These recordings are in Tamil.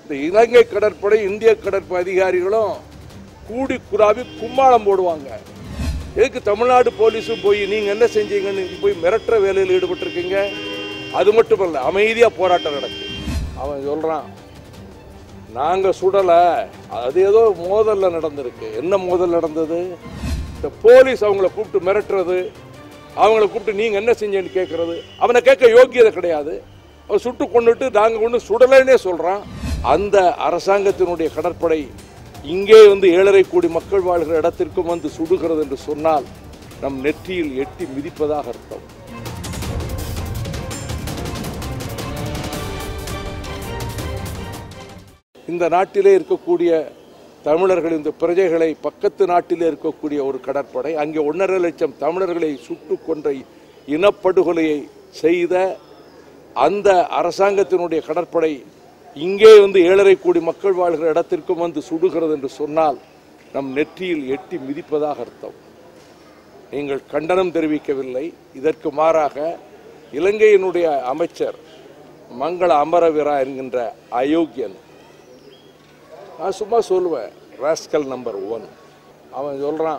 இந்த இலங்கை கடற்படை இந்திய கடற்படை அதிகாரிகளும் கூடி குறாவி கும்மாளம் போடுவாங்க எதுக்கு தமிழ்நாடு போலீஸும் போய் நீங்க என்ன செஞ்சீங்கன்னு போய் மிரட்டுற வேலையில் ஈடுபட்டிருக்கீங்க அது மட்டுமல்ல அமைதியா போராட்டம் நடக்கு அவன் சொல்றான் நாங்க சுடல அது ஏதோ மோதல்ல நடந்திருக்கு என்ன மோதல் நடந்தது இந்த போலீஸ் அவங்கள கூப்பிட்டு மிரட்டுறது அவங்கள கூப்பிட்டு நீங்க என்ன செஞ்சேன்னு கேட்கறது அவனை கேட்க யோக்கியதை கிடையாது அவன் சுட்டு கொண்டுட்டு நாங்க ஒண்ணு சுடலைன்னே சொல்றான் அந்த அரசாங்கத்தினுடைய கடற்படை இங்கே வந்து ஏழரை கோடி மக்கள் வாழ்கிற இடத்திற்கும் வந்து சுடுகிறது என்று சொன்னால் நம் நெற்றியில் எட்டி மிதிப்பதாக அர்த்தம் இந்த நாட்டிலே இருக்கக்கூடிய தமிழர்கள் இந்த பிரஜைகளை பக்கத்து நாட்டிலே இருக்கக்கூடிய ஒரு கடற்படை அங்கே ஒன்றரை லட்சம் தமிழர்களை சுட்டு கொன்ற இனப்படுகொலையை செய்த அந்த அரசாங்கத்தினுடைய கடற்படை இங்கே வந்து ஏழரை கோடி மக்கள் வாழ்கிற இடத்திற்கும் வந்து சுடுகிறது என்று சொன்னால் நம் நெற்றியில் எட்டி மிதிப்பதாக அர்த்தம் நீங்கள் கண்டனம் தெரிவிக்கவில்லை இதற்கு மாறாக இலங்கையினுடைய அமைச்சர் மங்கள அமரவீரா என்கின்ற அயோக்கியன் நான் சும்மா சொல்லுவேன் ராஸ்கல் நம்பர் ஒன் அவன் சொல்றான்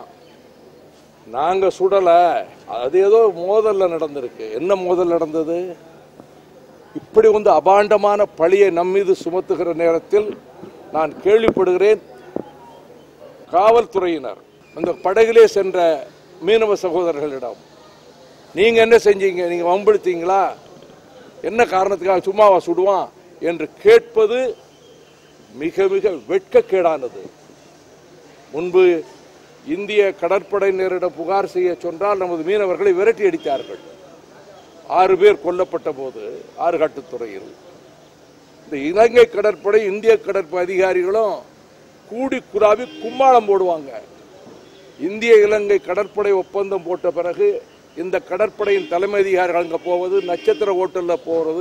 நாங்க சுடல அது ஏதோ மோதல்ல நடந்திருக்கு என்ன மோதல் நடந்தது இப்படி வந்து அபாண்டமான பழியை நம் மீது சுமத்துகிற நேரத்தில் நான் கேள்விப்படுகிறேன் காவல்துறையினர் அந்த படகிலே சென்ற மீனவ சகோதரர்களிடம் நீங்க என்ன செஞ்சீங்க நீங்க வம்பெடுத்தீங்களா என்ன காரணத்துக்காக சும்மாவா சுடுவான் என்று கேட்பது மிக மிக வெட்கக்கேடானது முன்பு இந்திய கடற்படையினரிடம் புகார் செய்ய சொன்னால் நமது மீனவர்களை விரட்டி அடித்தார்கள் ஆறு பேர் கொல்லப்பட்ட போது ஆறுகாட்டுத்துறையில் இந்த இலங்கை கடற்படை இந்திய கடற்படை அதிகாரிகளும் கூடி குறாவி கும்மாளம் போடுவாங்க இந்திய இலங்கை கடற்படை ஒப்பந்தம் போட்ட பிறகு இந்த கடற்படையின் தலைமை அதிகாரிகள் அங்கே போவது நட்சத்திர ஹோட்டலில் போகிறது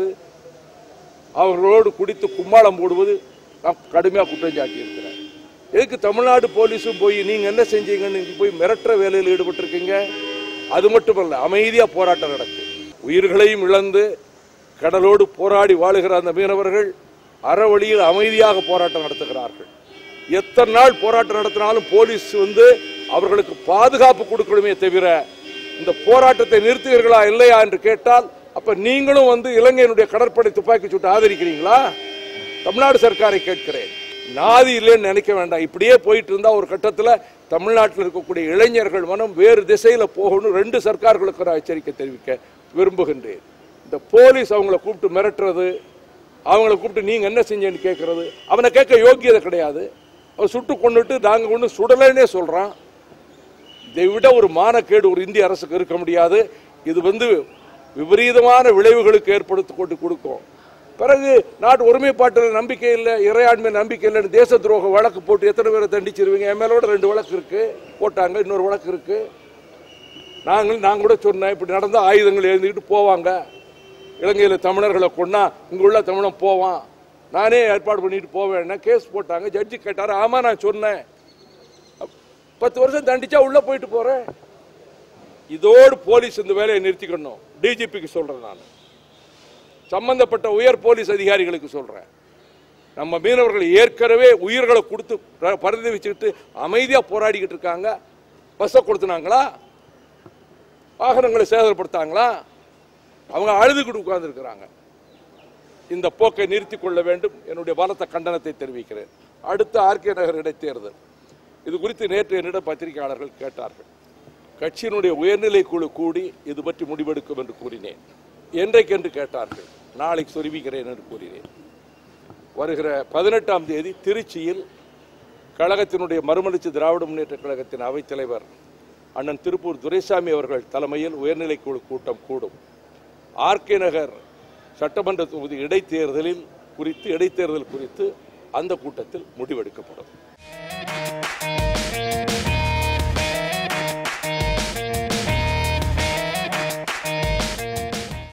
அவர்களோடு குடித்து கும்மாளம் போடுவது நான் கடுமையாக குற்றம் சாட்டியிருக்கிறேன் எதுக்கு தமிழ்நாடு போலீஸும் போய் நீங்க என்ன செஞ்சீங்கன்னு போய் மிரட்டுற வேலையில் ஈடுபட்டிருக்கீங்க அது மட்டுமல்ல அமைதியா போராட்டம் நடக்கு உயிர்களையும் இழந்து கடலோடு போராடி வாழுகிற அந்த மீனவர்கள் அறவழியில் அமைதியாக போராட்டம் நடத்துகிறார்கள் எத்தனை நாள் போராட்டம் நடத்தினாலும் போலீஸ் வந்து அவர்களுக்கு பாதுகாப்பு கொடுக்கணுமே தவிர இந்த போராட்டத்தை நிறுத்துவீர்களா இல்லையா என்று கேட்டால் அப்ப நீங்களும் வந்து இலங்கையினுடைய கடற்படை துப்பாக்கி சூட்டு ஆதரிக்கிறீங்களா தமிழ்நாடு சர்க்காரை கேட்கிறேன் நாதி இல்லைன்னு நினைக்க வேண்டாம் இப்படியே போயிட்டு இருந்தா ஒரு கட்டத்துல தமிழ்நாட்டில் இருக்கக்கூடிய இளைஞர்கள் மனம் வேறு திசையில போகணும் ரெண்டு சர்க்கார்களுக்கு நான் எச்சரிக்கை தெரிவிக்க விரும்புகின்றேன் இந்த போலீஸ் அவங்கள கூப்பிட்டு மிரட்டுறது அவங்கள கூப்பிட்டு நீங்க என்ன செஞ்சேன்னு கேட்கறது அவனை கேட்க யோக்கியதை கிடையாது அவன் சுட்டு கொண்டுட்டு நாங்க ஒண்ணு சுடலைன்னே சொல்றான் இதை விட ஒரு மானக்கேடு ஒரு இந்திய அரசுக்கு இருக்க முடியாது இது வந்து விபரீதமான விளைவுகளுக்கு ஏற்படுத்தி கொண்டு கொடுக்கும் பிறகு நாட்டு ஒருமைப்பாட்டில் நம்பிக்கை இல்லை இறையாண்மை நம்பிக்கை இல்லைன்னு தேச துரோக வழக்கு போட்டு எத்தனை பேரை தண்டிச்சிருவீங்க என் மேலோட ரெண்டு வழக்கு இருக்கு போட்டாங்க இன்னொரு வழக்கு இருக்கு நாங்கள் நான் கூட சொன்னேன் இப்படி நடந்தா ஆயுதங்கள் எழுந்துக்கிட்டு போவாங்க இலங்கையில் தமிழர்களை கொண்டா இங்க உள்ள தமிழன் போவான் நானே ஏற்பாடு பண்ணிட்டு போவேன் கேஸ் போட்டாங்க ஜட்ஜி கேட்டாரு ஆமா நான் சொன்னேன் பத்து வருஷம் தண்டிச்சா உள்ள போயிட்டு போறேன் இதோடு போலீஸ் இந்த வேலையை நிறுத்திக்கணும் டிஜிபிக்கு சொல்றேன் நான் சம்பந்தப்பட்ட உயர் போலீஸ் அதிகாரிகளுக்கு சொல்றேன் நம்ம மீனவர்கள் ஏற்கனவே உயிர்களை கொடுத்து ப- பரிதி வச்சுக்கிட்டு அமைதியா போராடிக்கிட்டு இருக்காங்க பஸ்ஸை கொடுத்துனாங்களா வாகனங்களை சேதப்படுத்தாங்களா அவங்க அழுதுகிட்டு உட்கார்ந்துருக்கிறாங்க இந்த போக்கை நிறுத்திக் கொள்ள வேண்டும் என்னுடைய பலத்த கண்டனத்தை தெரிவிக்கிறேன் அடுத்த ஆர்கே நகர் இடைத்தேர்தல் இது குறித்து நேற்று என்னிடம் பத்திரிகையாளர்கள் கேட்டார்கள் கட்சியினுடைய உயர்நிலை குழு கூடி இது பற்றி முடிவெடுக்கும் என்று கூறினேன் என்றைக்கென்று கேட்டார்கள் நாளைக்கு சொருவிக்கிறேன் என்று கூறினேன் வருகிற பதினெட்டாம் தேதி திருச்சியில் கழகத்தினுடைய மறுமலர்ச்சி திராவிட முன்னேற்ற கழகத்தின் அவைத்தலைவர் அண்ணன் திருப்பூர் துரைசாமி அவர்கள் தலைமையில் உயர்நிலை குழு கூட்டம் கூடும் ஆர்கே நகர் சட்டமன்ற தொகுதி இடைத்தேர்தலில் குறித்து இடைத்தேர்தல் குறித்து அந்த கூட்டத்தில் முடிவெடுக்கப்படும்